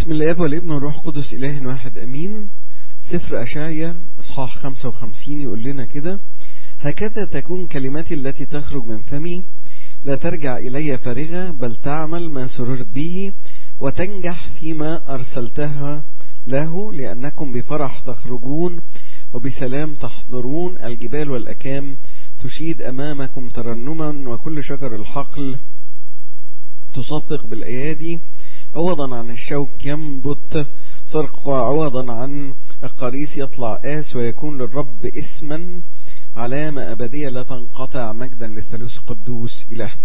بسم الله والابن والروح القدس إله واحد أمين سفر أشعيا إصحاح 55 يقول لنا كده هكذا تكون كلماتي التي تخرج من فمي لا ترجع إلي فارغة بل تعمل ما سررت به وتنجح فيما أرسلتها له لأنكم بفرح تخرجون وبسلام تحضرون الجبال والأكام تشيد أمامكم ترنما وكل شجر الحقل تصفق بالأيادي عوضا عن الشوك ينبت فرق عوضا عن القريس يطلع آس ويكون للرب اسما علامة أبدية لا تنقطع مجدا للثالوث القدوس إلهنا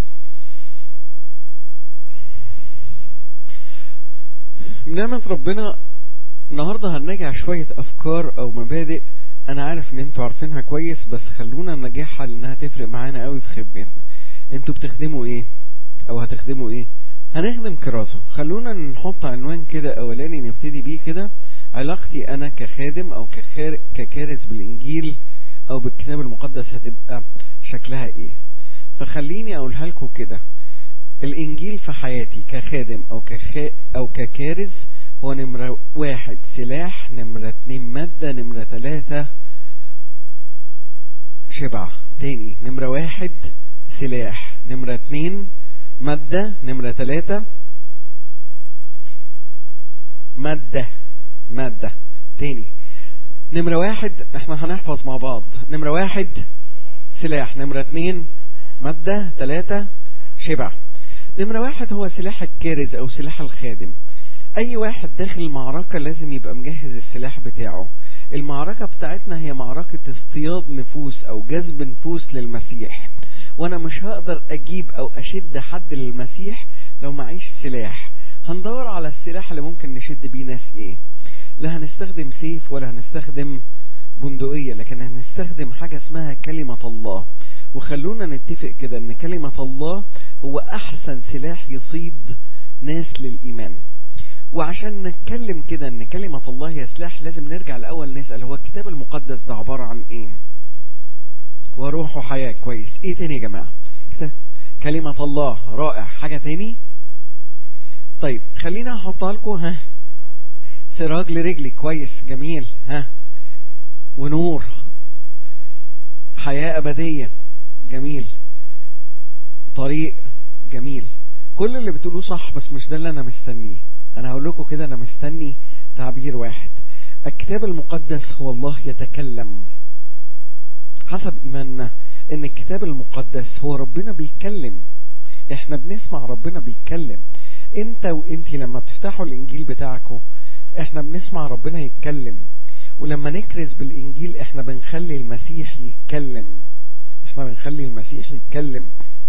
بنعمة ربنا النهاردة هنراجع شوية أفكار أو مبادئ أنا عارف إن أنتوا عارفينها كويس بس خلونا نراجعها لأنها تفرق معانا قوي في خدمتنا أنتوا بتخدموا إيه أو هتخدموا إيه هنخدم كراسة خلونا نحط عنوان كده أولاني نبتدي بيه كده علاقتي أنا كخادم أو ككارث بالإنجيل أو بالكتاب المقدس هتبقى شكلها إيه فخليني أقولها لكم كده الإنجيل في حياتي كخادم أو كخا أو ككارث هو نمرة واحد سلاح نمرة اتنين مادة نمرة تلاتة شبع تاني نمرة واحد سلاح نمرة اتنين مادة نمرة تلاتة مادة مادة تاني نمرة واحد احنا هنحفظ مع بعض نمرة واحد سلاح نمرة اتنين مادة تلاتة شبع نمرة واحد هو سلاح الكارز او سلاح الخادم اي واحد داخل المعركة لازم يبقى مجهز السلاح بتاعه المعركة بتاعتنا هي معركة اصطياد نفوس او جذب نفوس للمسيح وانا مش هقدر اجيب او اشد حد للمسيح لو معيش سلاح هندور على السلاح اللي ممكن نشد بيه ناس ايه لا هنستخدم سيف ولا هنستخدم بندقية لكن هنستخدم حاجة اسمها كلمة الله وخلونا نتفق كده ان كلمة الله هو احسن سلاح يصيد ناس للايمان وعشان نتكلم كده ان كلمة الله هي سلاح لازم نرجع الاول نسأل هو الكتاب المقدس ده عبارة عن ايه وروح وحياة كويس ايه تاني يا جماعة كلمة الله رائع حاجة تاني طيب خلينا احطها لكم ها سراج لرجلي كويس جميل ها ونور حياة أبدية جميل طريق جميل كل اللي بتقولوه صح بس مش ده اللي أنا مستنيه أنا هقول لكم كده أنا مستني تعبير واحد الكتاب المقدس هو الله يتكلم حسب إيماننا إن الكتاب المقدس هو ربنا بيتكلم إحنا بنسمع ربنا بيتكلم أنت وأنتي لما بتفتحوا الإنجيل بتاعكم إحنا بنسمع ربنا يتكلم ولما نكرز بالإنجيل إحنا بنخلي المسيح يتكلم إحنا بنخلي المسيح يتكلم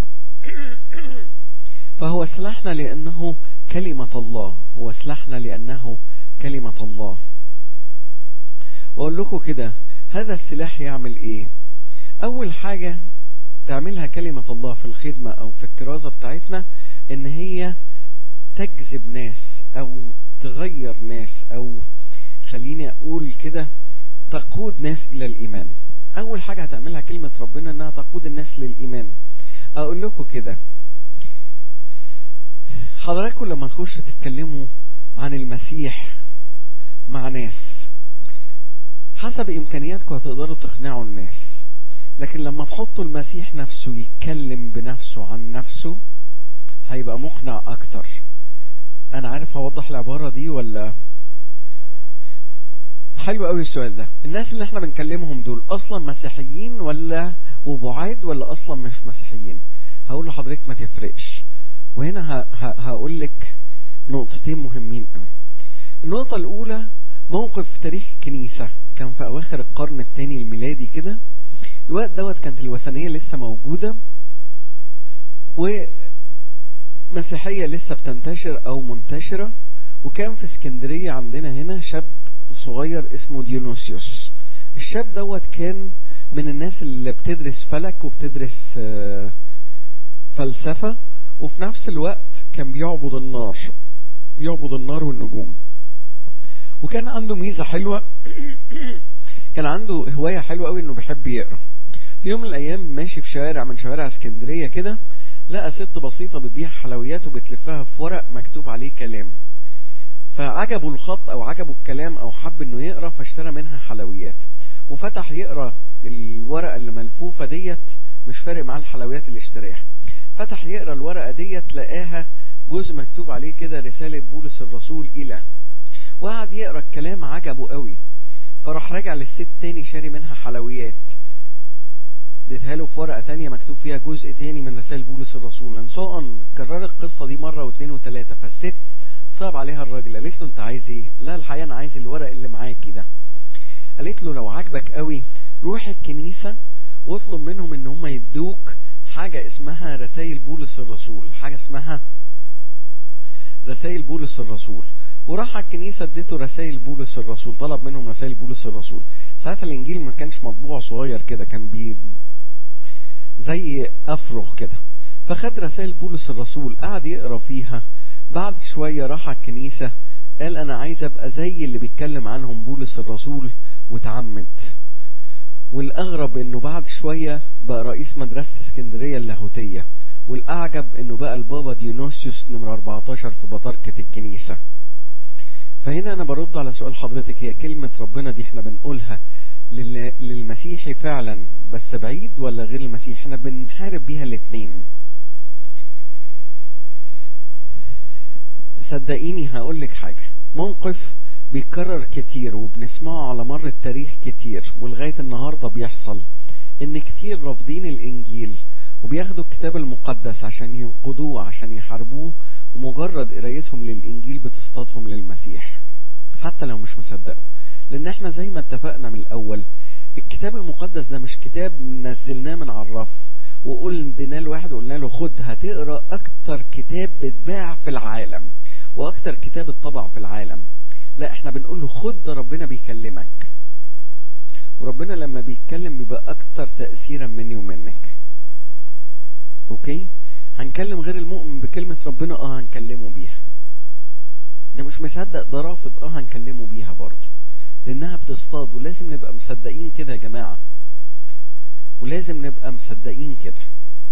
فهو سلاحنا لأنه كلمة الله هو سلاحنا لأنه كلمة الله وأقول لكم كده هذا السلاح يعمل إيه أول حاجة تعملها كلمة الله في الخدمة أو في الكرازة بتاعتنا إن هي تجذب ناس أو تغير ناس أو خليني أقول كده تقود ناس إلى الإيمان أول حاجة هتعملها كلمة ربنا إنها تقود الناس للإيمان أقول لكم كده حضراتكم لما تخشوا تتكلموا عن المسيح مع ناس حسب إمكانياتكم هتقدروا تقنعوا الناس لكن لما تحطوا المسيح نفسه يتكلم بنفسه عن نفسه هيبقى مقنع أكتر أنا عارف أوضح العبارة دي ولا حلو قوي السؤال ده الناس اللي احنا بنكلمهم دول اصلا مسيحيين ولا وبعاد ولا اصلا مش مسيحيين هقول لحضرتك ما تفرقش وهنا هقول لك نقطتين مهمين قوي النقطة الاولى موقف في تاريخ الكنيسة كان في اواخر القرن الثاني الميلادي كده الوقت دوت كانت الوثنية لسه موجودة ومسيحية لسه بتنتشر او منتشرة وكان في اسكندرية عندنا هنا شاب صغير اسمه ديونوسيوس الشاب دوت كان من الناس اللي بتدرس فلك وبتدرس فلسفة وفي نفس الوقت كان بيعبد النار بيعبد النار والنجوم وكان عنده ميزة حلوة كان عنده هواية حلوة قوي انه بيحب يقرأ في يوم من الايام ماشي في شوارع من شوارع اسكندرية كده لقى ست بسيطة بتبيع حلويات وبتلفها في ورق مكتوب عليه كلام فعجبه الخط او عجبه الكلام او حب انه يقرا فاشترى منها حلويات وفتح يقرا الورقه اللي ملفوفه ديت مش فارق معاه الحلويات اللي اشتراها فتح يقرا الورقه ديت لقاها جزء مكتوب عليه كده رساله بولس الرسول الى وقعد يقرا الكلام عجبه قوي فراح راجع للست تاني شاري منها حلويات اديتها له في ورقه تانية مكتوب فيها جزء تاني من رسائل بولس الرسول انسان كرر القصه دي مره واثنين وثلاثه فالست صعب عليها الراجل قالت له انت عايز ايه لا الحقيقه انا عايز الورق اللي معاكي ده قالت له لو عاجبك قوي روح الكنيسه واطلب منهم ان هم يدوك حاجه اسمها رسائل بولس الرسول حاجه اسمها رسائل بولس الرسول وراح على الكنيسه اديته رسائل بولس الرسول طلب منهم رسائل بولس الرسول ساعتها الانجيل ما كانش مطبوع صغير كده كان بي زي افرغ كده فخد رسائل بولس الرسول قعد يقرا فيها بعد شويه راح على الكنيسه قال انا عايز ابقى زي اللي بيتكلم عنهم بولس الرسول وتعمد والاغرب انه بعد شويه بقى رئيس مدرسه اسكندريه اللاهوتيه والاعجب انه بقى البابا ديونوسيوس نمرة 14 في بطاركه الكنيسه فهنا انا برد على سؤال حضرتك هي كلمة ربنا دي احنا بنقولها للمسيحي فعلا بس بعيد ولا غير المسيح احنا بنحارب بيها الاتنين صدقيني هقول لك حاجة موقف بيتكرر كتير وبنسمعه على مر التاريخ كتير ولغاية النهاردة بيحصل ان كتير رافضين الانجيل وبياخدوا الكتاب المقدس عشان ينقضوه عشان يحاربوه ومجرد قرايتهم للانجيل بتصطادهم للمسيح حتى لو مش مصدقه لان احنا زي ما اتفقنا من الاول الكتاب المقدس ده مش كتاب نزلناه من على الرف وقلنا ادينا له واحد وقلنا له خد هتقرا اكتر كتاب بيتباع في العالم واكتر كتاب اتطبع في العالم لا احنا بنقول له خد ده ربنا بيكلمك وربنا لما بيتكلم بيبقى اكتر تاثيرا مني ومنك اوكي هنكلم غير المؤمن بكلمة ربنا اه هنكلمه بيها ده مش مصدق ده رافض اه هنكلمه بيها برضه لانها بتصطاد ولازم نبقى مصدقين كده يا جماعة ولازم نبقى مصدقين كده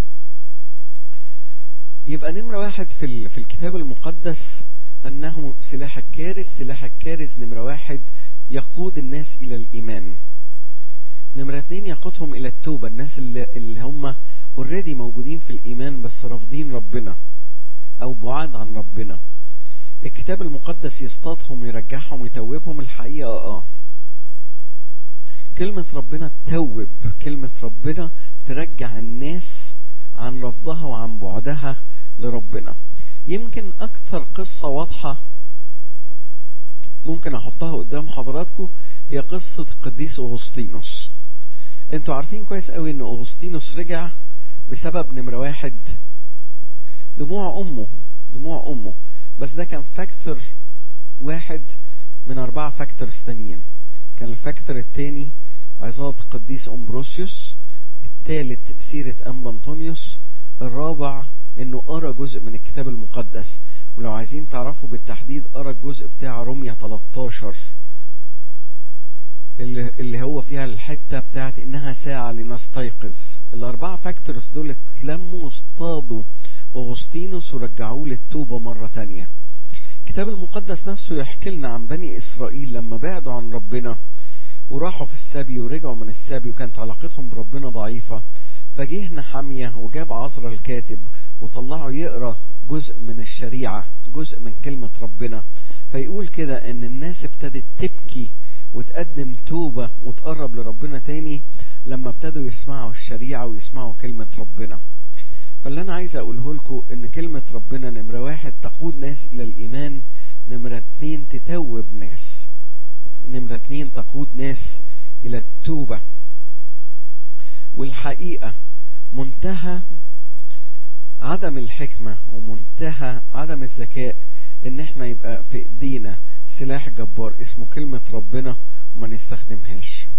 يبقى نمرة واحد في, في الكتاب المقدس انه سلاح الكارث سلاح الكارث نمرة واحد يقود الناس الى الايمان نمرة اتنين يقودهم الى التوبة الناس اللي, اللي هم اوريدي موجودين في الايمان بس رافضين ربنا او بعاد عن ربنا الكتاب المقدس يصطادهم يرجعهم يتوبهم الحقيقة اه كلمة ربنا تتوب كلمة ربنا ترجع الناس عن رفضها وعن بعدها لربنا يمكن اكثر قصة واضحة ممكن احطها قدام حضراتكم هي قصة قديس اغسطينوس انتوا عارفين كويس قوي ان اغسطينوس رجع بسبب نمرة واحد دموع امه دموع امه بس ده كان فاكتور واحد من اربعة فاكتورز تانيين كان الفاكتور التاني عظات قديس امبروسيوس الثالث سيرة انبا انطونيوس الرابع انه قرا جزء من الكتاب المقدس ولو عايزين تعرفوا بالتحديد قرا الجزء بتاع روميا 13 اللي, اللي هو فيها الحتة بتاعت انها ساعة لنستيقظ الاربعة فاكتورز دول اتلموا واصطادوا اغسطينوس ورجعوه للتوبة مرة تانية الكتاب المقدس نفسه يحكي لنا عن بني اسرائيل لما بعدوا عن ربنا وراحوا في السبي ورجعوا من السبي وكانت علاقتهم بربنا ضعيفة فجه نحمية وجاب عذرا الكاتب وطلعه يقرا جزء من الشريعة جزء من كلمة ربنا فيقول كده ان الناس ابتدت تبكي وتقدم توبة وتقرب لربنا تاني لما ابتدوا يسمعوا الشريعة ويسمعوا كلمة ربنا فاللي انا عايز اقوله لكم ان كلمة ربنا نمرة واحد تقود ناس الى الايمان نمرة اتنين تتوب ناس نمرة اتنين تقود ناس الى التوبة والحقيقة منتهى عدم الحكمة ومنتهى عدم الذكاء ان احنا يبقى في ايدينا سلاح جبار اسمه كلمة ربنا وما نستخدمهاش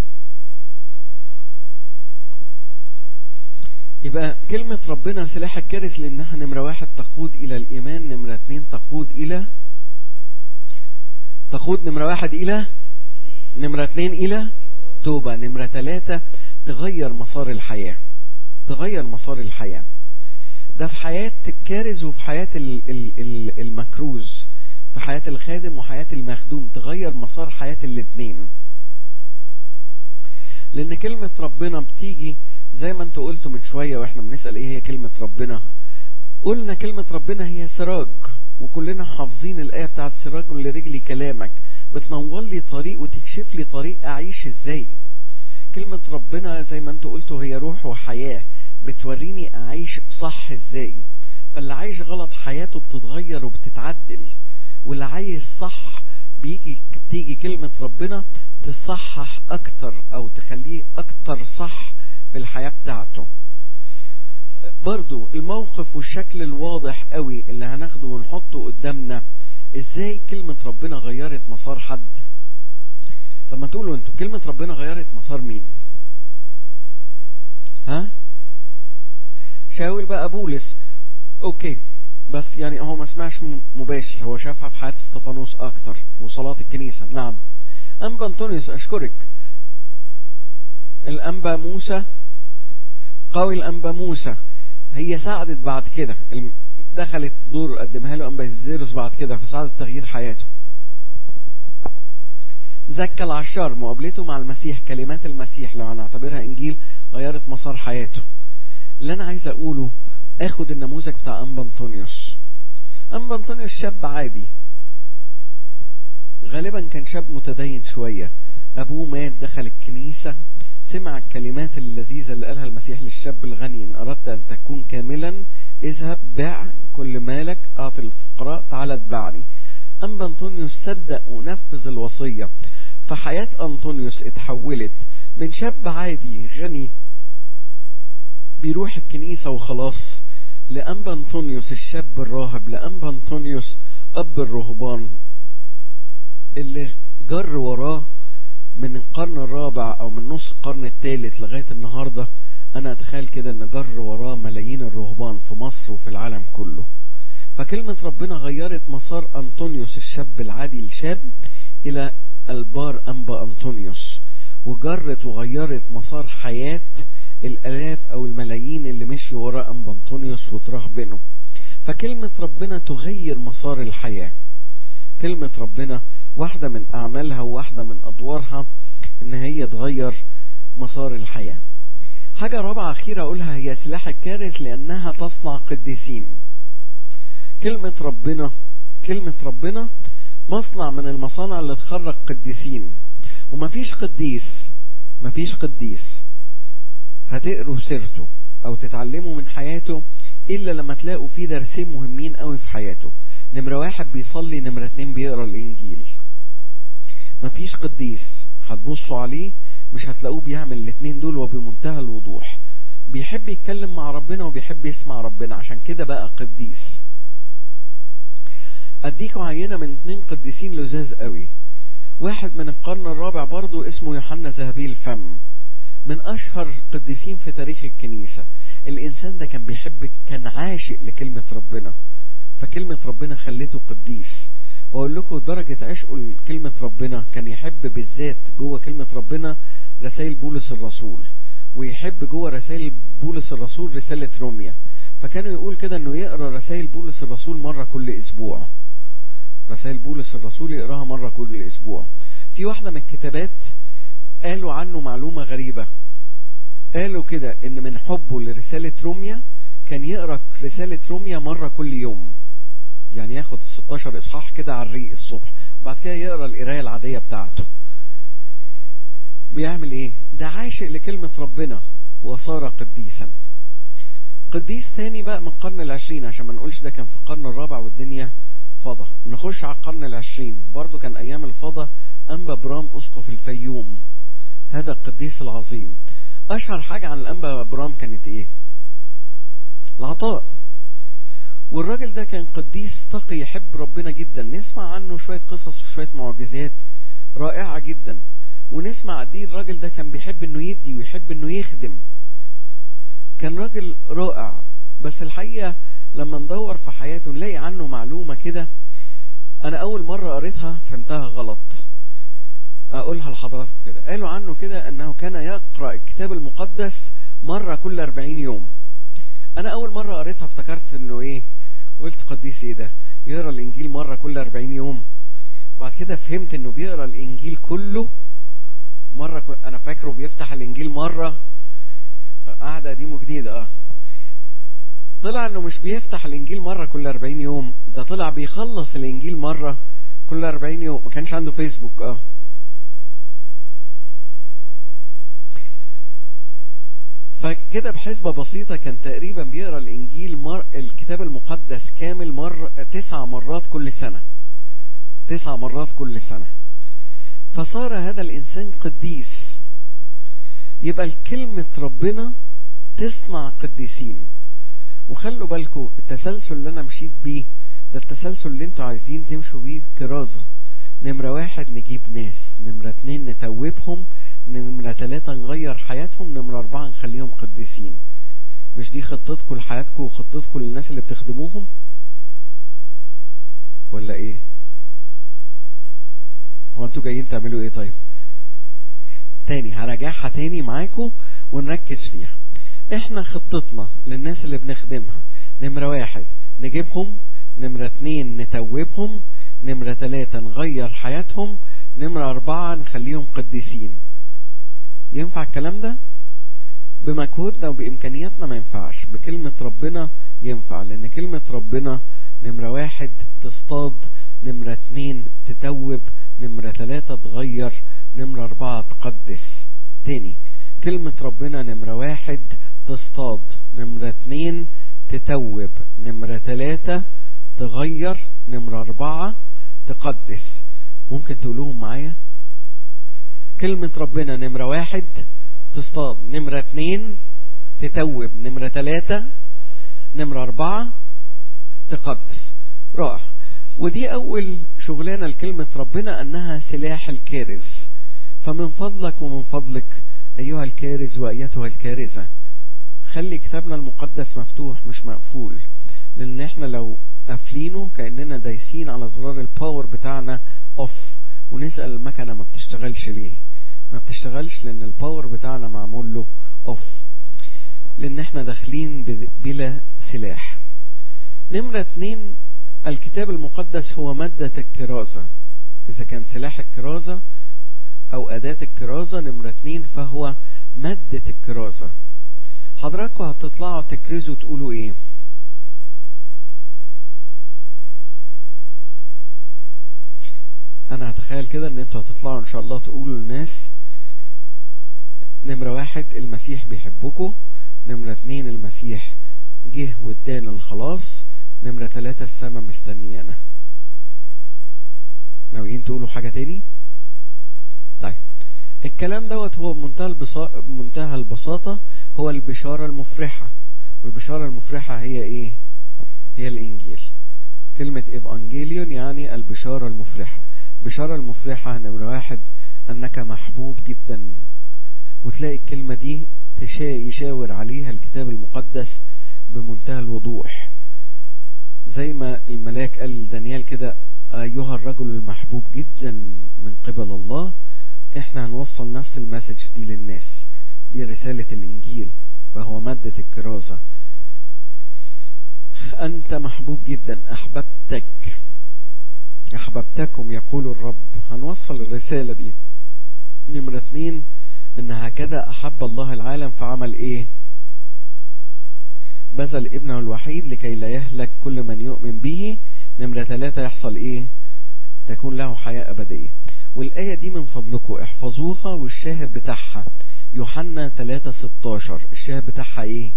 يبقى كلمة ربنا سلاح الكارث لانها نمرة واحد تقود الى الايمان نمرة اتنين تقود الى تقود نمرة واحد الى نمرة اتنين الى توبة نمرة تلاتة تغير مسار الحياة تغير مسار الحياة ده في حياة الكارز وفي حياة المكروز في حياة الخادم وحياة المخدوم تغير مسار حياة الاتنين لان كلمة ربنا بتيجي زي ما انتوا قلتوا من شوية واحنا بنسأل ايه هي كلمة ربنا قلنا كلمة ربنا هي سراج وكلنا حافظين الآية بتاعت سراج لرجلي كلامك بتنور لي طريق وتكشف لي طريق أعيش ازاي كلمة ربنا زي ما انتوا قلتوا هي روح وحياة بتوريني أعيش صح ازاي فاللي عايش غلط حياته بتتغير وبتتعدل واللي عايش صح بيجي تيجي كلمة ربنا تصحح أكتر أو تخليه أكتر صح في الحياة بتاعته برضو الموقف والشكل الواضح قوي اللي هناخده ونحطه قدامنا ازاي كلمة ربنا غيرت مسار حد طب ما تقولوا انتوا كلمة ربنا غيرت مسار مين ها شاول بقى بولس اوكي بس يعني هو ما سمعش مباشر هو شافها في حياة استفانوس اكتر وصلاة الكنيسة نعم انبا انطونيوس اشكرك الانبا موسى قوي الانبا موسى هي ساعدت بعد كده دخلت دور قدمها له انبا زيروس بعد كده فساعدت تغيير حياته زكى العشار مقابلته مع المسيح كلمات المسيح لو هنعتبرها انجيل غيرت مسار حياته اللي انا عايز اقوله اخد النموذج بتاع انبا انطونيوس انبا انطونيوس شاب عادي غالبا كان شاب متدين شوية ابوه مات دخل الكنيسة سمع الكلمات اللذيذة اللي قالها المسيح للشاب الغني ان اردت ان تكون كاملا اذهب بع كل مالك اعطي الفقراء تعال اتبعني انبا انطونيوس صدق ونفذ الوصية فحياة انطونيوس اتحولت من شاب عادي غني بيروح الكنيسة وخلاص لأنبا أنطونيوس الشاب الراهب لأنبا أنطونيوس أب الرهبان اللي جر وراه من القرن الرابع أو من نص القرن الثالث لغاية النهاردة أنا أتخيل كده أن جر وراه ملايين الرهبان في مصر وفي العالم كله فكلمة ربنا غيرت مسار أنطونيوس الشاب العادي الشاب إلى البار أنبا أنطونيوس وجرت وغيرت مسار حياة الالاف او الملايين اللي مشوا وراء انبا انطونيوس وترهبنه فكلمة ربنا تغير مسار الحياة كلمة ربنا واحدة من اعمالها وواحدة من ادوارها ان هي تغير مسار الحياة حاجة رابعة اخيرة اقولها هي سلاح الكارث لانها تصنع قديسين كلمة ربنا كلمة ربنا مصنع من المصانع اللي تخرج قديسين ومفيش قديس مفيش قديس هتقروا سيرته او تتعلموا من حياته الا لما تلاقوا فيه درسين مهمين قوي في حياته نمرة واحد بيصلي نمرة اتنين بيقرا الانجيل مفيش قديس هتبصوا عليه مش هتلاقوه بيعمل الاتنين دول وبمنتهى الوضوح بيحب يتكلم مع ربنا وبيحب يسمع ربنا عشان كده بقى قديس اديكوا عينة من اتنين قديسين لذاذ قوي واحد من القرن الرابع برضو اسمه يوحنا ذهبي الفم من اشهر قديسين في تاريخ الكنيسة الانسان ده كان بيحب كان عاشق لكلمة ربنا فكلمة ربنا خليته قديس واقول لكم درجة عشقه لكلمة ربنا كان يحب بالذات جوه كلمة ربنا رسائل بولس الرسول ويحب جوه رسائل بولس الرسول رسالة روميا فكانوا يقول كده انه يقرا رسائل بولس الرسول مرة كل اسبوع رسائل بولس الرسول يقراها مرة كل اسبوع في واحدة من الكتابات قالوا عنه معلومة غريبة قالوا كده ان من حبه لرسالة روميا كان يقرأ رسالة روميا مرة كل يوم يعني ياخد 16 اصحاح كده على الريق الصبح وبعد كده يقرأ القراية العادية بتاعته بيعمل ايه ده عاشق لكلمة ربنا وصار قديسا قديس تاني بقى من القرن العشرين عشان ما نقولش ده كان في القرن الرابع والدنيا فضة نخش على القرن العشرين برضو كان ايام الفضة انبا برام اسقف الفيوم هذا القديس العظيم اشهر حاجة عن الانبا برام كانت ايه العطاء والراجل ده كان قديس تقي يحب ربنا جدا نسمع عنه شوية قصص وشوية معجزات رائعة جدا ونسمع قد ايه الراجل ده كان بيحب انه يدي ويحب انه يخدم كان راجل رائع بس الحقيقة لما ندور في حياته نلاقي عنه معلومة كده انا اول مرة قريتها فهمتها غلط اقولها لحضراتكم كده قالوا عنه كده انه كان يقرأ الكتاب المقدس مرة كل 40 يوم انا اول مرة قريتها افتكرت انه ايه قلت قديس ايه ده يقرا الانجيل مرة كل 40 يوم وبعد كده فهمت انه بيقرا الانجيل كله مرة كل... انا فاكره بيفتح الانجيل مرة قاعدة قديم وجديد اه طلع انه مش بيفتح الانجيل مرة كل 40 يوم ده طلع بيخلص الانجيل مرة كل 40 يوم ما كانش عنده فيسبوك اه فكده بحسبة بسيطة كان تقريبا بيقرا الانجيل مر... الكتاب المقدس كامل مر تسع مرات كل سنة تسع مرات كل سنة فصار هذا الانسان قديس يبقى كلمة ربنا تصنع قديسين وخلوا بالكم التسلسل اللي انا مشيت بيه ده التسلسل اللي انتوا عايزين تمشوا بيه كرازة نمرة واحد نجيب ناس نمرة اتنين نتوبهم نمرة تلاتة نغير حياتهم نمرة اربعة نخليهم قديسين مش دي خطتكم لحياتكم وخطتكم للناس اللي بتخدموهم ولا ايه هو انتوا جايين تعملوا ايه طيب تاني هراجعها تاني معاكم ونركز فيها احنا خطتنا للناس اللي بنخدمها نمرة واحد نجيبهم نمرة اتنين نتوبهم نمرة تلاتة نغير حياتهم نمرة اربعة نخليهم قديسين ينفع الكلام ده بمجهودنا وبإمكانياتنا ما ينفعش بكلمة ربنا ينفع لأن كلمة ربنا نمرة واحد تصطاد نمرة اتنين تتوب نمرة تلاتة تغير نمرة اربعة تقدس تاني كلمة ربنا نمرة واحد تصطاد نمرة اتنين تتوب نمرة تلاتة تغير نمرة اربعة تقدس ممكن تقولوهم معايا كلمة ربنا نمرة واحد تصطاد نمرة اتنين تتوب نمرة تلاتة نمرة اربعة تقدس رائع ودي اول شغلانة لكلمة ربنا انها سلاح الكارز فمن فضلك ومن فضلك ايها الكارز وايتها الكارزة خلي كتابنا المقدس مفتوح مش مقفول لان احنا لو قافلينه كأننا دايسين على زرار الباور بتاعنا اوف ونسأل المكنة ما بتشتغلش ليه ما بتشتغلش لان الباور بتاعنا معمول له اوف لان احنا داخلين بلا سلاح نمرة اتنين الكتاب المقدس هو مادة الكرازة اذا كان سلاح الكرازة او اداة الكرازة نمرة اتنين فهو مادة الكرازة حضراتكم هتطلعوا تكرزوا تقولوا ايه انا هتخيل كده ان انتوا هتطلعوا ان شاء الله تقولوا للناس نمرة واحد المسيح بيحبكم نمرة اتنين المسيح جه وادانا الخلاص نمرة تلاتة السما مستنيانا ناويين تقولوا حاجة تاني طيب الكلام دوت هو بمنتهى البسا... منتهى البساطة هو البشارة المفرحة والبشارة المفرحة هي ايه هي الانجيل كلمة ايفانجيليون يعني البشارة المفرحة بشارة المفرحة نمرة واحد انك محبوب جدا وتلاقي الكلمة دي تشا... يشاور عليها الكتاب المقدس بمنتهى الوضوح زي ما الملاك قال دانيال كده ايها الرجل المحبوب جدا من قبل الله احنا هنوصل نفس المسج دي للناس دي رسالة الانجيل فهو مادة الكرازة انت محبوب جدا احببتك احببتكم يقول الرب هنوصل الرسالة دي نمرة اتنين ان هكذا احب الله العالم فعمل ايه بذل ابنه الوحيد لكي لا يهلك كل من يؤمن به نمرة ثلاثة يحصل ايه تكون له حياة ابدية والآية دي من فضلكم احفظوها والشاهد بتاعها يوحنا 3 16 الشاهد بتاعها ايه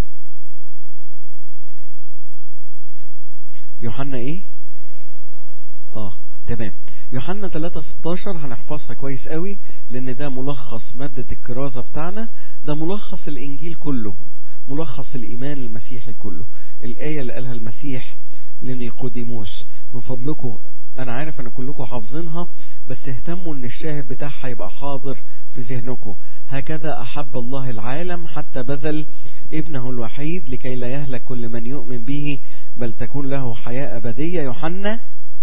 يوحنا ايه اه تمام يوحنا 3 16 هنحفظها كويس قوي لان ده ملخص مادة الكرازة بتاعنا ده ملخص الانجيل كله ملخص الايمان المسيحي كله الاية اللي قالها المسيح لنيقوديموس من فضلكم انا عارف ان كلكم حافظينها بس اهتموا ان الشاهد بتاعها يبقى حاضر في ذهنكم هكذا احب الله العالم حتى بذل ابنه الوحيد لكي لا يهلك كل من يؤمن به بل تكون له حياة ابدية يوحنا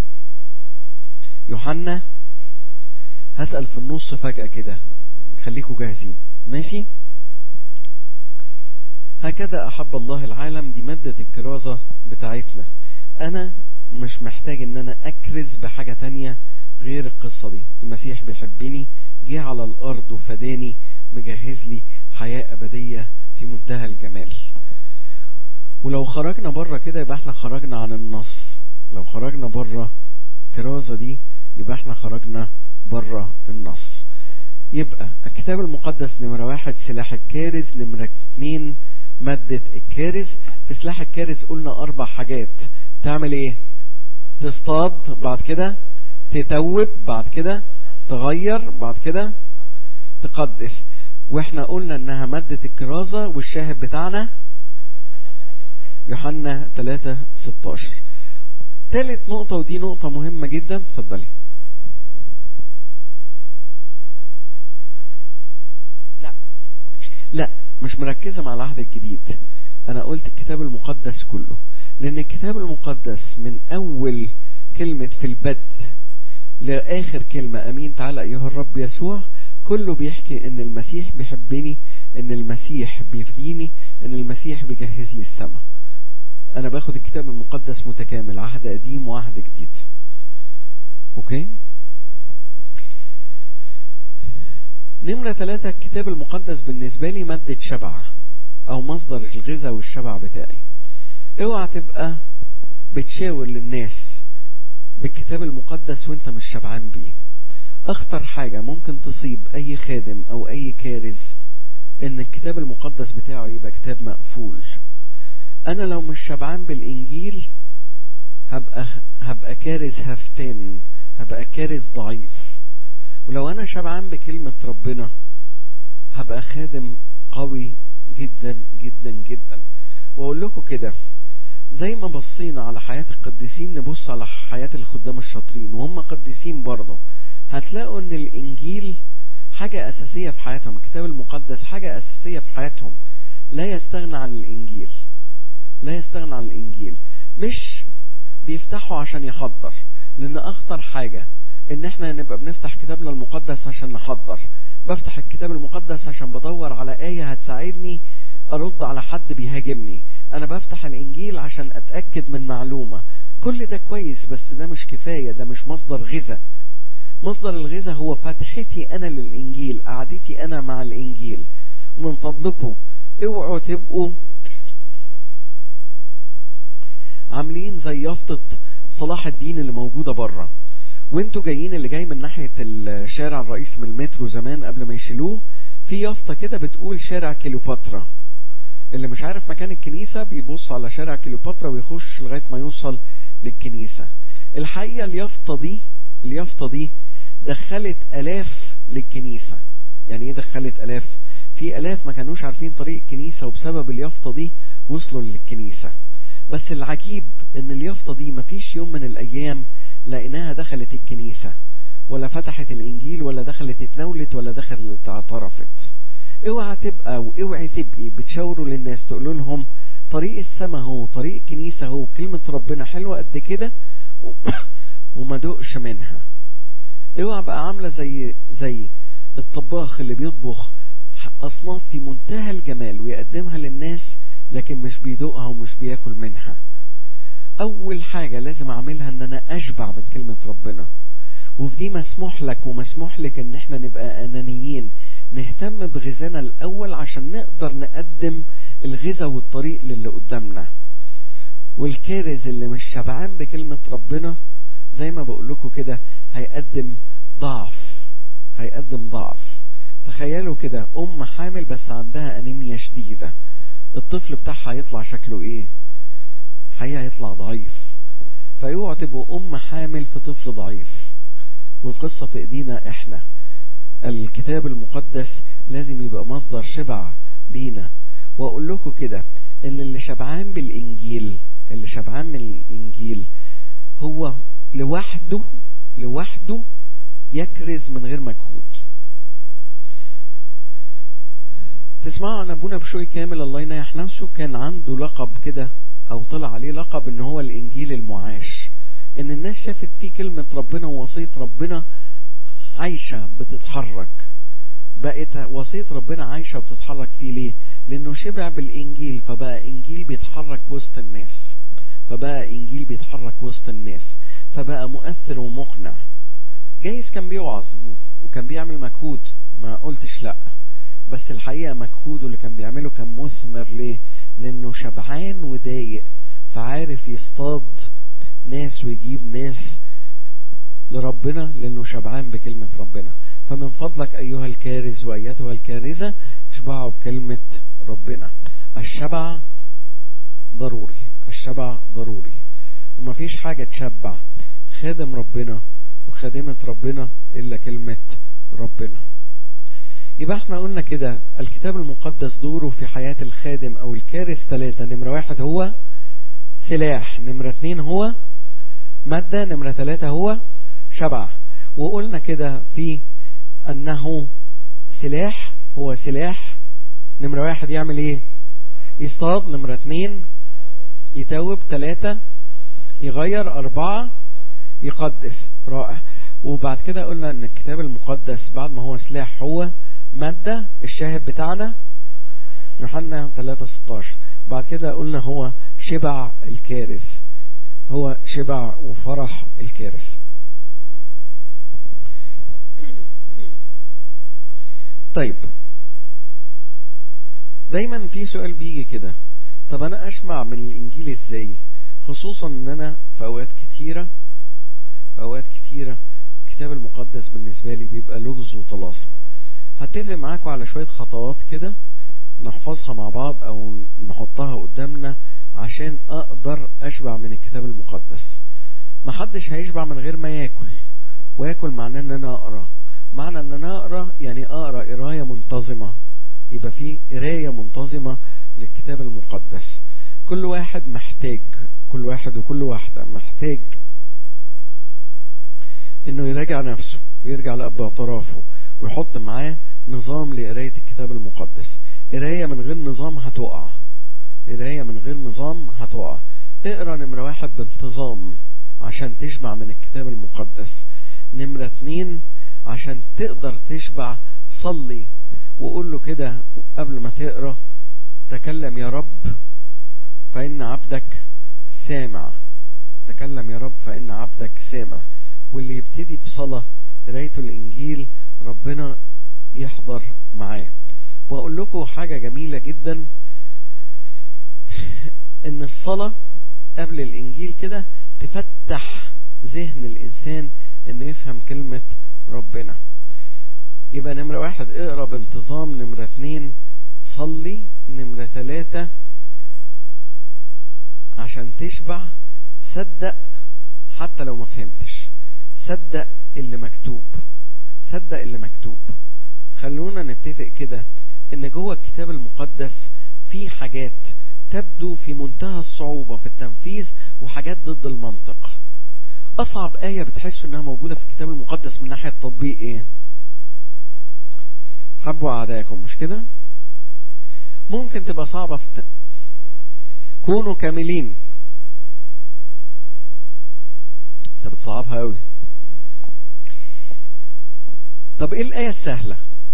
يوحنا هسأل في النص فجأة كده خليكم جاهزين ماشي هكذا أحب الله العالم دي مادة الكرازة بتاعتنا أنا مش محتاج ان انا اكرز بحاجة تانية غير القصة دي المسيح بيحبني جه على الارض وفداني مجهز لي حياة ابدية في منتهى الجمال ولو خرجنا بره كده يبقى احنا خرجنا عن النص لو خرجنا بره الكرازة دي يبقى احنا خرجنا بره النص يبقى الكتاب المقدس نمرة واحد سلاح الكارز نمرة اتنين مادة الكارز في سلاح الكارز قلنا اربع حاجات تعمل ايه تصطاد بعد كده تتوب بعد كده تغير بعد كده تقدس واحنا قلنا انها مادة الكرازة والشاهد بتاعنا يوحنا 3 16 ثالث نقطة ودي نقطة مهمة جدا اتفضلي لا لا مش مركزة مع العهد الجديد انا قلت الكتاب المقدس كله لان الكتاب المقدس من اول كلمة في البدء لاخر كلمة امين تعالى ايها الرب يسوع كله بيحكي ان المسيح بيحبني ان المسيح بيفديني ان المسيح بيجهز لي السماء انا باخد الكتاب المقدس متكامل عهد قديم وعهد جديد اوكي نمرة ثلاثة الكتاب المقدس بالنسبة لي مادة شبع او مصدر الغذاء والشبع بتاعي اوعى تبقى بتشاور للناس بالكتاب المقدس وانت مش شبعان بيه اخطر حاجة ممكن تصيب اي خادم او اي كارز ان الكتاب المقدس بتاعه يبقى كتاب مقفول انا لو مش شبعان بالانجيل هبقى هبقى كارز هفتان هبقى كارز ضعيف ولو انا شبعان بكلمة ربنا هبقى خادم قوي جدا جدا جدا واقول لكم كده زي ما بصينا على حياة القديسين نبص على حياة الخدام الشاطرين وهم قديسين برضه هتلاقوا ان الانجيل حاجة اساسية في حياتهم الكتاب المقدس حاجة اساسية في حياتهم لا يستغنى عن الانجيل لا يستغنى عن الانجيل مش بيفتحوا عشان يحضر لان اخطر حاجة ان احنا نبقى بنفتح كتابنا المقدس عشان نحضر بفتح الكتاب المقدس عشان بدور على آية هتساعدني ارد على حد بيهاجمني انا بفتح الانجيل عشان اتأكد من معلومة كل ده كويس بس ده مش كفاية ده مش مصدر غذاء مصدر الغذاء هو فتحتي انا للانجيل قعدتي انا مع الانجيل ومن فضلكم اوعوا تبقوا عاملين زي يافطة صلاح الدين اللي موجودة بره وانتوا جايين اللي جاي من ناحية الشارع الرئيس من المترو زمان قبل ما يشيلوه في يافطة كده بتقول شارع كيلوباترا اللي مش عارف مكان الكنيسة بيبص على شارع كيلوباترا ويخش لغاية ما يوصل للكنيسة الحقيقة اليافطة دي اليافطة دي دخلت الاف للكنيسة يعني ايه دخلت الاف في الاف ما كانوش عارفين طريق الكنيسة وبسبب اليافطة دي وصلوا للكنيسة بس العجيب ان اليافطة دي مفيش يوم من الايام لقيناها دخلت الكنيسة ولا فتحت الانجيل ولا دخلت اتناولت ولا دخلت اعترفت اوعى تبقى واوعي تبقي بتشاوروا للناس تقولوا لهم طريق السماء هو طريق الكنيسة هو كلمة ربنا حلوة قد كده وما دقش منها اوعى بقى عاملة زي زي الطباخ اللي بيطبخ اصناف في منتهى الجمال ويقدمها للناس لكن مش بيدوقها ومش بياكل منها اول حاجة لازم اعملها ان انا اشبع من كلمة ربنا وفي دي مسموح لك ومسموح لك ان احنا نبقى انانيين نهتم بغذانا الاول عشان نقدر نقدم الغذاء والطريق للي قدامنا والكارز اللي مش شبعان بكلمة ربنا زي ما بقول لكم كده هيقدم ضعف هيقدم ضعف تخيلوا كده ام حامل بس عندها انيميا شديدة الطفل بتاعها هيطلع شكله ايه حقيقة هيطلع ضعيف فيوعى تبقوا ام حامل في طفل ضعيف والقصة في ايدينا احنا الكتاب المقدس لازم يبقى مصدر شبع لينا واقول لكم كده ان اللي شبعان بالانجيل اللي شبعان من الانجيل هو لوحده لوحده يكرز من غير مجهود تسمعوا عن ابونا بشوي كامل الله ينيح نفسه كان عنده لقب كده او طلع عليه لقب ان هو الانجيل المعاش ان الناس شافت فيه كلمة ربنا ووصية ربنا عايشة بتتحرك بقت وصية ربنا عايشة بتتحرك فيه ليه لانه شبع بالانجيل فبقى انجيل بيتحرك وسط الناس فبقى انجيل بيتحرك وسط الناس فبقى مؤثر ومقنع جايز كان بيوعظ وكان بيعمل مجهود ما قلتش لا بس الحقيقة مجهوده اللي كان بيعمله كان مثمر ليه لانه شبعان وضايق فعارف يصطاد ناس ويجيب ناس لربنا لانه شبعان بكلمة ربنا فمن فضلك ايها الكارز وايتها الكارزة اشبعوا بكلمة ربنا الشبع ضروري الشبع ضروري ومفيش حاجة تشبع خادم ربنا وخادمة ربنا الا كلمة ربنا يبقى احنا قلنا كده الكتاب المقدس دوره في حياة الخادم او الكارث ثلاثة نمرة واحد هو سلاح نمرة اتنين هو مادة نمرة ثلاثة هو شبع وقلنا كده في انه سلاح هو سلاح نمرة واحد يعمل ايه يصطاد نمرة اتنين يتوب ثلاثة يغير اربعة يقدس رائع وبعد كده قلنا ان الكتاب المقدس بعد ما هو سلاح هو مادة الشاهد بتاعنا يوحنا 3:16 بعد كده قلنا هو شبع الكارث هو شبع وفرح الكارث طيب دايما في سؤال بيجي كده طب انا اشمع من الانجيل ازاي خصوصا ان انا في اوقات كتيرة في اوقات كتيرة الكتاب المقدس بالنسبة لي بيبقى لغز وطلاسم هتفق معاكم على شوية خطوات كده نحفظها مع بعض او نحطها قدامنا عشان اقدر اشبع من الكتاب المقدس محدش هيشبع من غير ما ياكل وياكل معناه ان انا اقرا معنى ان انا اقرا يعني اقرا قرايه منتظمه يبقى في قرايه منتظمه للكتاب المقدس كل واحد محتاج كل واحد وكل واحده محتاج انه يراجع نفسه ويرجع لأب اعترافه ويحط معاه نظام لقراية الكتاب المقدس قراية من غير نظام هتقع قراية من غير نظام هتقع اقرا نمرة واحد بانتظام عشان تشبع من الكتاب المقدس نمرة اتنين عشان تقدر تشبع صلي وقول له كده قبل ما تقرا تكلم يا رب فإن عبدك سامع تكلم يا رب فإن عبدك سامع واللي يبتدي بصلاة قراية الإنجيل ربنا يحضر معاه وأقول لكم حاجة جميلة جدا إن الصلاة قبل الإنجيل كده تفتح ذهن الإنسان إنه يفهم كلمة ربنا يبقى نمرة واحد اقرا بانتظام نمرة اتنين صلي نمرة تلاتة عشان تشبع صدق حتى لو ما فهمتش صدق اللي مكتوب صدق اللي مكتوب خلونا نتفق كده ان جوه الكتاب المقدس في حاجات تبدو في منتهى الصعوبة في التنفيذ وحاجات ضد المنطق اصعب آية بتحسوا انها موجودة في الكتاب المقدس من ناحية تطبيق ايه حبوا اعدائكم مش كده ممكن تبقى صعبة في الت... كونوا كاملين انت بتصعبها قوي طب ايه الآية السهلة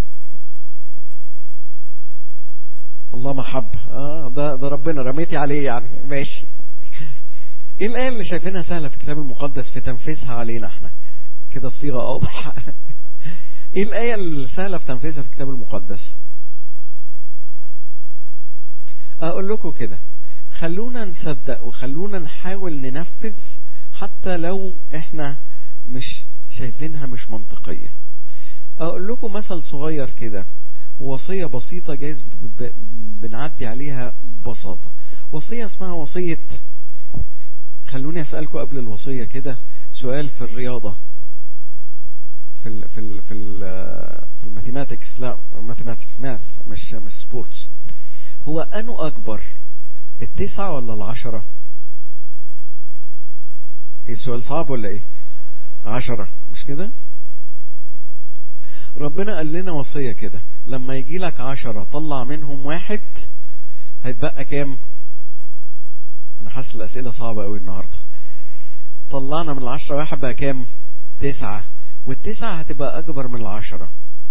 الله محبة اه ده, ده ربنا رميتي عليه يعني ماشي ايه الآية اللي شايفينها سهلة في الكتاب المقدس في تنفيذها علينا احنا كده الصيغة اوضح ايه الآية السهلة في تنفيذها في الكتاب المقدس اقول لكم كده خلونا نصدق وخلونا نحاول ننفذ حتى لو احنا مش شايفينها مش منطقية اقول لكم مثل صغير كده وصية بسيطة جايز بنعدي عليها ببساطة وصية اسمها وصية خلوني اسألكم قبل الوصية كده سؤال في الرياضة في ال في ال في ال في الماثيماتكس لا ماثيماتكس ماث مش مش سبورتس هو انو اكبر التسعة ولا العشرة ايه السؤال صعب ولا ايه عشرة مش كده ربنا قال لنا وصية كده لما يجي لك عشرة طلع منهم واحد هيتبقى كام انا حاسس الاسئلة صعبة قوي النهاردة طلعنا من العشرة واحد بقى كام تسعة والتسعة هتبقى اكبر من العشرة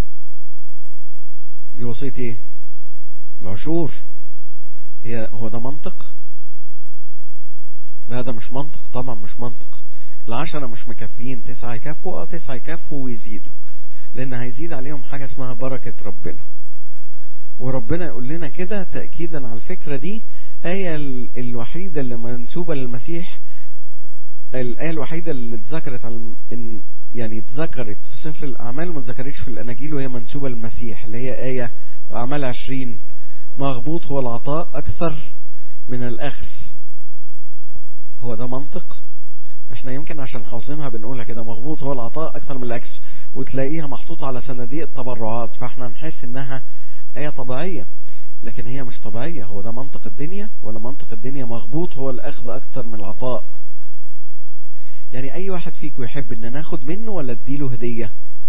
دي وصية ايه العشور هي هو ده منطق لا ده مش منطق طبعا مش منطق العشرة مش مكفيين تسعة يكفوا اه تسعة يكفوا ويزيدوا لان هيزيد عليهم حاجة اسمها بركة ربنا وربنا يقول لنا كده تأكيدا على الفكرة دي آية الوحيدة اللي منسوبة للمسيح الآية الوحيدة اللي اتذكرت على إن يعني اتذكرت في سفر الأعمال ما اتذكرتش في الأناجيل وهي منسوبة للمسيح اللي هي آية في أعمال عشرين مغبوط هو العطاء أكثر من الأخذ هو ده منطق احنا يمكن عشان حافظينها بنقولها كده مغبوط هو العطاء أكثر من الأكس وتلاقيها محطوطة على صناديق التبرعات فاحنا نحس انها آية طبيعية لكن هي مش طبيعية هو ده منطق الدنيا ولا منطق الدنيا مغبوط هو الأخذ أكثر من العطاء يعني أي واحد فيكم يحب ان ناخد منه ولا اديله هدية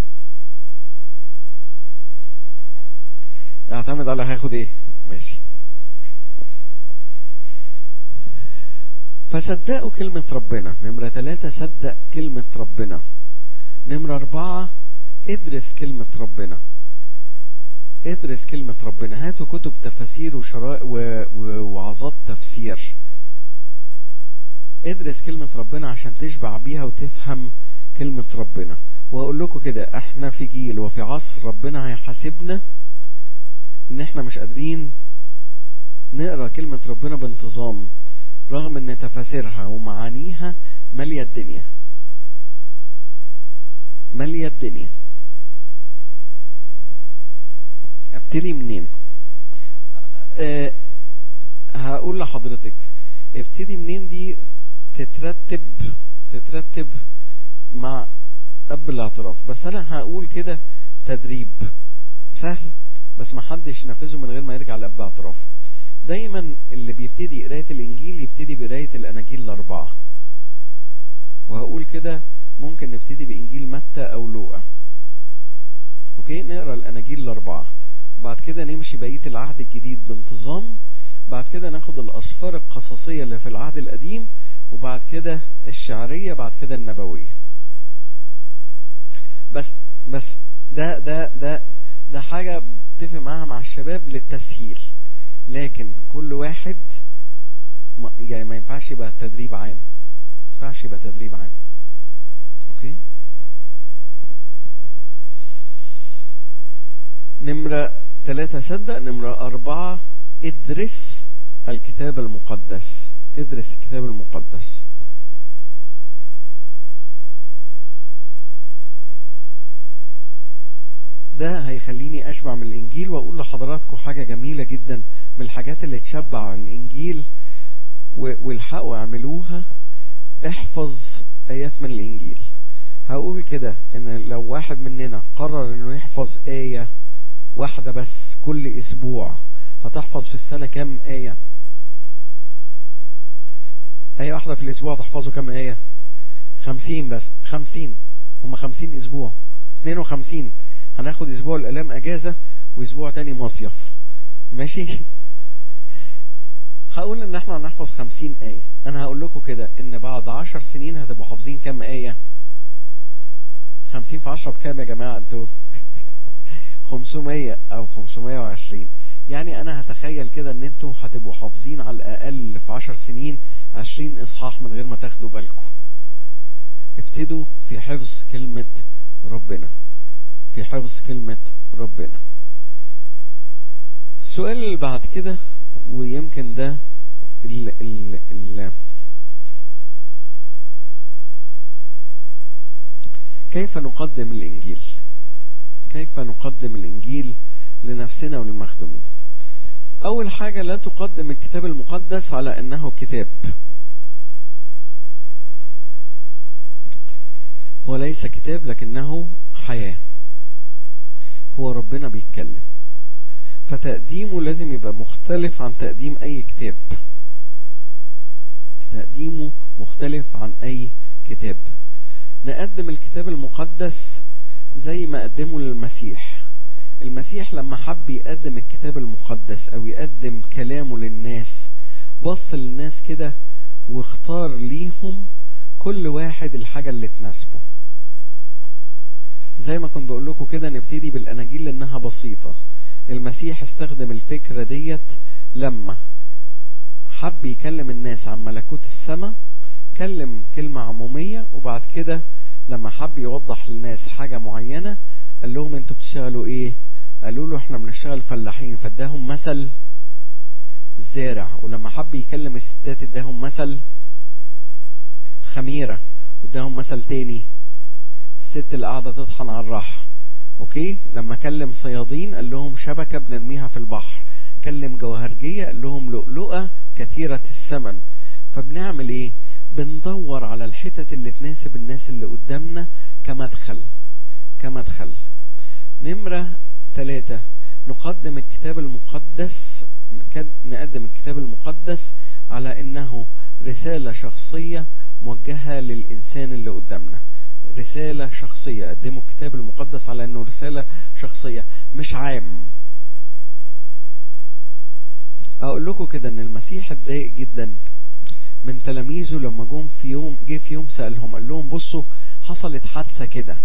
اعتمد على هاخد ايه ماشي فصدقوا كلمة ربنا نمرة ثلاثة صدق كلمة ربنا نمرة أربعة ادرس كلمة ربنا ادرس كلمة ربنا هاتوا كتب تفاسير وشرائع ووعظات تفسير ادرس كلمة ربنا عشان تشبع بيها وتفهم كلمة ربنا واقول لكم كده احنا في جيل وفي عصر ربنا هيحاسبنا ان احنا مش قادرين نقرا كلمة ربنا بانتظام رغم ان تفاسيرها ومعانيها مالية الدنيا مالية الدنيا ابتدي منين أه هقول لحضرتك ابتدي منين دي تترتب تترتب مع قبل الاعتراف بس انا هقول كده تدريب سهل بس ما حدش ينفذه من غير ما يرجع لقبل الاعتراف دايما اللي بيبتدي قرايه الانجيل يبتدي بقرايه الاناجيل الاربعه وهقول كده ممكن نبتدي بانجيل متى او لوقا اوكي نقرا الاناجيل الاربعه بعد كده نمشي بقيه العهد الجديد بانتظام بعد كده ناخد الاسفار القصصيه اللي في العهد القديم وبعد كده الشعريه بعد كده النبويه بس بس ده ده ده ده حاجه بتفق معاها مع الشباب للتسهيل لكن كل واحد يعني ما ينفعش يبقى تدريب عام ما ينفعش يبقى تدريب عام اوكي نمرة ثلاثة صدق نمرة أربعة ادرس الكتاب المقدس ادرس الكتاب المقدس ده هيخليني اشبع من الانجيل واقول لحضراتكم حاجة جميلة جدا من الحاجات اللي تشبع الانجيل والحقوا اعملوها احفظ ايات من الانجيل هقول كده ان لو واحد مننا قرر انه يحفظ اية واحدة بس كل اسبوع هتحفظ في السنة كم اية اية واحدة في الاسبوع تحفظوا كم اية خمسين بس خمسين هم خمسين اسبوع اثنين وخمسين هناخد اسبوع الالام اجازة واسبوع تاني مصيف ماشي هقول ان احنا هنحفظ خمسين اية انا هقول لكم كده ان بعد عشر سنين هتبقوا حافظين كم اية خمسين في عشرة بكام يا جماعة انتوا خمسمية او خمسمية وعشرين يعني انا هتخيل كده ان انتوا هتبقوا حافظين على الاقل في عشر سنين عشرين اصحاح من غير ما تاخدوا بالكم ابتدوا في حفظ كلمة ربنا في حفظ كلمة ربنا السؤال اللي بعد كده ويمكن ده ال ال ال كيف نقدم الإنجيل كيف نقدم الإنجيل لنفسنا وللمخدومين أول حاجة لا تقدم الكتاب المقدس على أنه كتاب هو ليس كتاب لكنه حياة هو ربنا بيتكلم فتقديمه لازم يبقى مختلف عن تقديم أي كتاب تقديمه مختلف عن أي كتاب نقدم الكتاب المقدس زي ما قدمه للمسيح المسيح لما حب يقدم الكتاب المقدس او يقدم كلامه للناس بص للناس كده واختار ليهم كل واحد الحاجة اللي تناسبه زي ما كنت بقول لكم كده نبتدي بالاناجيل لانها بسيطة المسيح استخدم الفكرة ديت لما حب يكلم الناس عن ملكوت السماء كلم كلمة عمومية وبعد كده لما حب يوضح للناس حاجة معينة قال لهم انتوا بتشتغلوا ايه قالوا له احنا بنشتغل فلاحين فاداهم مثل الزارع ولما حب يكلم الستات اداهم مثل خميرة واداهم مثل تاني الست اللي قاعدة تطحن على الرح اوكي لما كلم صيادين قال لهم شبكة بنرميها في البحر كلم جوهرجية قال لهم لؤلؤة كثيرة الثمن فبنعمل ايه بندور على الحتت اللي تناسب الناس اللي قدامنا كمدخل كمدخل نمرة ثلاثة نقدم الكتاب المقدس نقدم الكتاب المقدس على انه رسالة شخصية موجهة للإنسان اللي قدامنا رسالة شخصية قدموا الكتاب المقدس على انه رسالة شخصية مش عام اقول لكم كده ان المسيح اتضايق جدا من تلاميذه لما جم في يوم جه في يوم سألهم قال لهم بصوا حصلت حادثة كده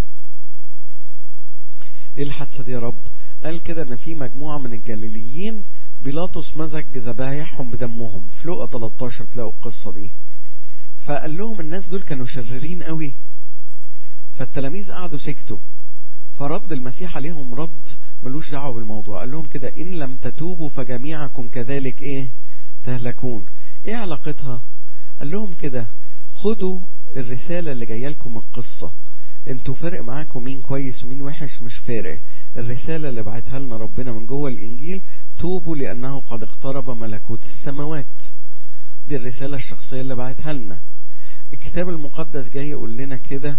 ايه الحادثة دي يا رب قال كده ان في مجموعة من الجليليين بيلاطس مزج ذبايحهم بدمهم في لقا 13 تلاقوا القصة دي فقال لهم الناس دول كانوا شريرين قوي فالتلاميذ قعدوا سكتوا فرد المسيح عليهم رد ملوش دعوه بالموضوع قال لهم كده ان لم تتوبوا فجميعكم كذلك ايه تهلكون ايه علاقتها قال لهم كده خدوا الرسالة اللي جايه لكم القصة انتوا فارق معاكم مين كويس ومين وحش مش فارق الرسالة اللي بعتها لنا ربنا من جوه الانجيل توبوا لانه قد اقترب ملكوت السماوات دي الرسالة الشخصية اللي بعتها لنا الكتاب المقدس جاي يقول لنا كده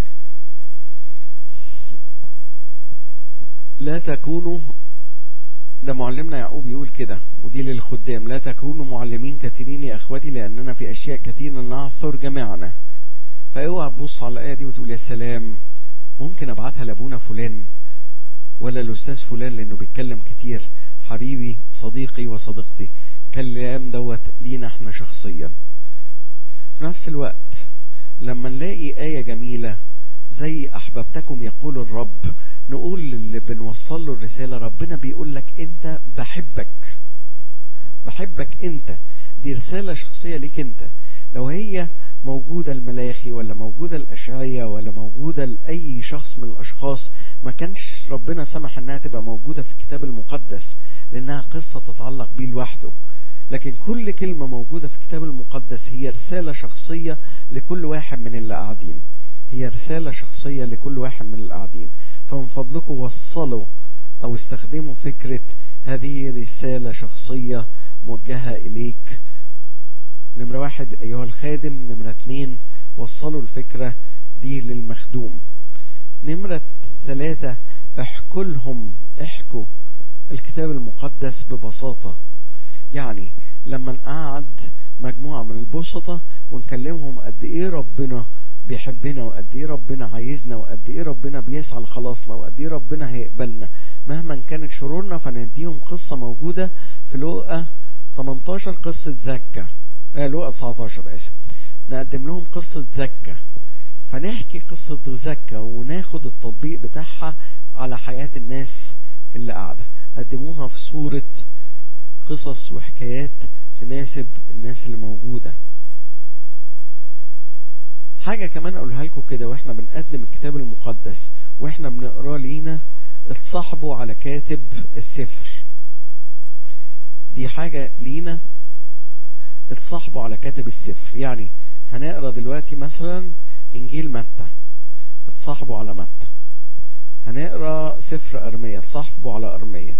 لا تكونوا ده معلمنا يعقوب يقول كده ودي للخدام لا تكونوا معلمين كثيرين يا اخوتي لاننا في اشياء كثيره نعثر جميعنا فاوعى تبص على الايه دي وتقول يا سلام ممكن ابعتها لابونا فلان ولا الاستاذ فلان لانه بيتكلم كتير حبيبي صديقي وصديقتي كلام دوت لينا احنا شخصيا في نفس الوقت لما نلاقي آية جميلة زي أحببتكم يقول الرب نقول اللي بنوصل له الرسالة ربنا بيقول لك أنت بحبك بحبك أنت دي رسالة شخصية ليك أنت لو هي موجودة الملاخي ولا موجودة الأشعية ولا موجودة لأي شخص من الأشخاص ما كانش ربنا سمح أنها تبقى موجودة في الكتاب المقدس لأنها قصة تتعلق بيه لوحده لكن كل كلمة موجودة في الكتاب المقدس هي رسالة شخصية لكل واحد من اللي قاعدين هي رسالة شخصية لكل واحد من اللي قاعدين فمن فضلكم وصلوا او استخدموا فكرة هذه رسالة شخصية موجهة اليك نمرة واحد ايها الخادم نمرة اتنين وصلوا الفكرة دي للمخدوم نمرة ثلاثة احكوا لهم احكوا الكتاب المقدس ببساطة يعني لما نقعد مجموعة من البسطة ونكلمهم قد ايه ربنا بيحبنا وقد ايه ربنا عايزنا وقد ايه ربنا بيسعى لخلاصنا وقد ايه ربنا هيقبلنا مهما كانت شرورنا فنديهم قصة موجودة في لوقا 18 قصة زكا آه لوقا 19 اسف نقدم لهم قصة زكا فنحكي قصة زكا وناخد التطبيق بتاعها على حياة الناس اللي قاعدة قدموها في صورة قصص وحكايات تناسب الناس اللي موجودة حاجة كمان اقولها لكم كده واحنا بنقدم الكتاب المقدس واحنا بنقراه لينا اتصاحبوا على كاتب السفر دي حاجة لينا اتصاحبوا على كاتب السفر يعني هنقرا دلوقتي مثلا انجيل متى اتصاحبوا على متى هنقرا سفر ارميا اتصاحبوا على ارميا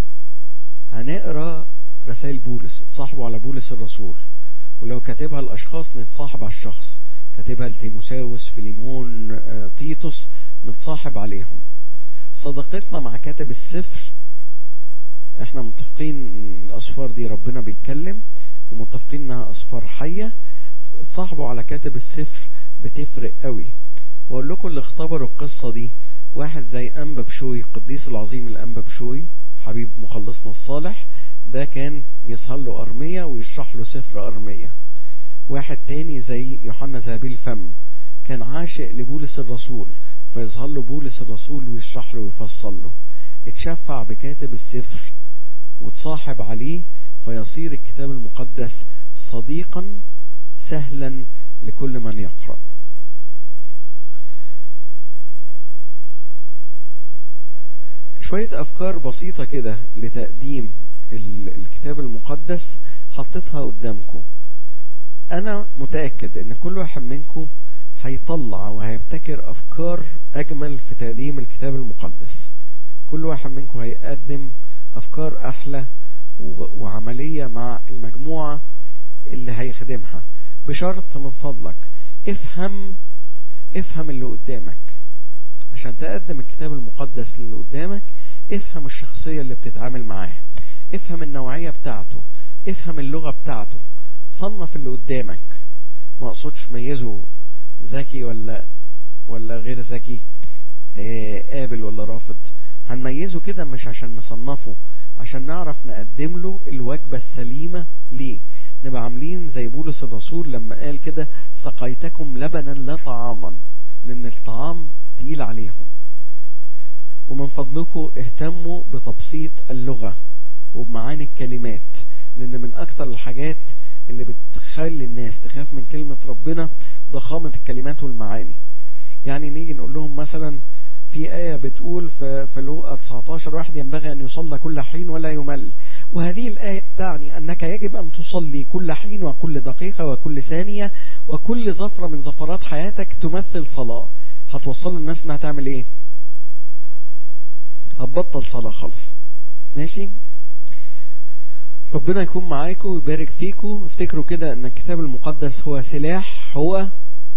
هنقرا رسائل بولس اتصاحبوا على بولس الرسول ولو كاتبها الاشخاص نتصاحب على الشخص كاتبها لتيموساوس فيليمون آه، تيتوس نتصاحب عليهم صداقتنا مع كاتب السفر احنا متفقين الاصفار دي ربنا بيتكلم ومتفقين انها اصفار حية اتصاحبوا على كاتب السفر بتفرق قوي واقول لكم اللي اختبروا القصة دي واحد زي انبا بشوي القديس العظيم الانبا بشوي حبيب مخلصنا الصالح ده كان يظهر له ارمية ويشرح له سفر ارمية واحد تاني زي يوحنا ذهبي الفم كان عاشق لبولس الرسول فيظهر له بولس الرسول ويشرح له ويفصل له اتشفع بكاتب السفر وتصاحب عليه فيصير الكتاب المقدس صديقا سهلا لكل من يقرأ شوية أفكار بسيطة كده لتقديم الكتاب المقدس حطيتها قدامكم أنا متأكد إن كل واحد منكم هيطلع وهيبتكر أفكار أجمل في تقديم الكتاب المقدس كل واحد منكم هيقدم أفكار أحلى وعملية مع المجموعة اللي هيخدمها بشرط من فضلك افهم افهم اللي قدامك عشان تقدم الكتاب المقدس اللي قدامك افهم الشخصية اللي بتتعامل معاها افهم النوعية بتاعته افهم اللغة بتاعته صنف اللي قدامك ما اقصدش ميزه ذكي ولا ولا غير ذكي قابل ولا رافض هنميزه كده مش عشان نصنفه عشان نعرف نقدم له الوجبة السليمة ليه نبقى عاملين زي بولس الرسول لما قال كده سقيتكم لبنا لا طعاما لان الطعام تقيل عليهم ومن فضلكم اهتموا بتبسيط اللغة وبمعاني الكلمات لان من اكتر الحاجات اللي بتخلي الناس تخاف من كلمة ربنا ضخامة الكلمات والمعاني يعني نيجي نقول لهم مثلا في آية بتقول في لوقا 19 واحد ينبغي أن يصلى كل حين ولا يمل وهذه الآية تعني أنك يجب أن تصلي كل حين وكل دقيقة وكل ثانية وكل ظفرة من ظفرات حياتك تمثل صلاة هتوصل الناس انها تعمل ايه هتبطل صلاة خالص ماشي ربنا يكون معاكم ويبارك فيكم افتكروا كده ان الكتاب المقدس هو سلاح هو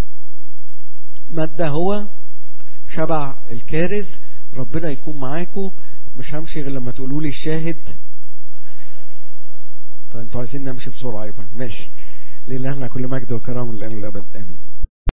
مادة هو شبع الكارث ربنا يكون معاكم مش همشي غير لما تقولوا لي الشاهد طيب انتوا عايزين نمشي بسرعة يبقى ماشي لله كل مجد وكرم للأبد آمين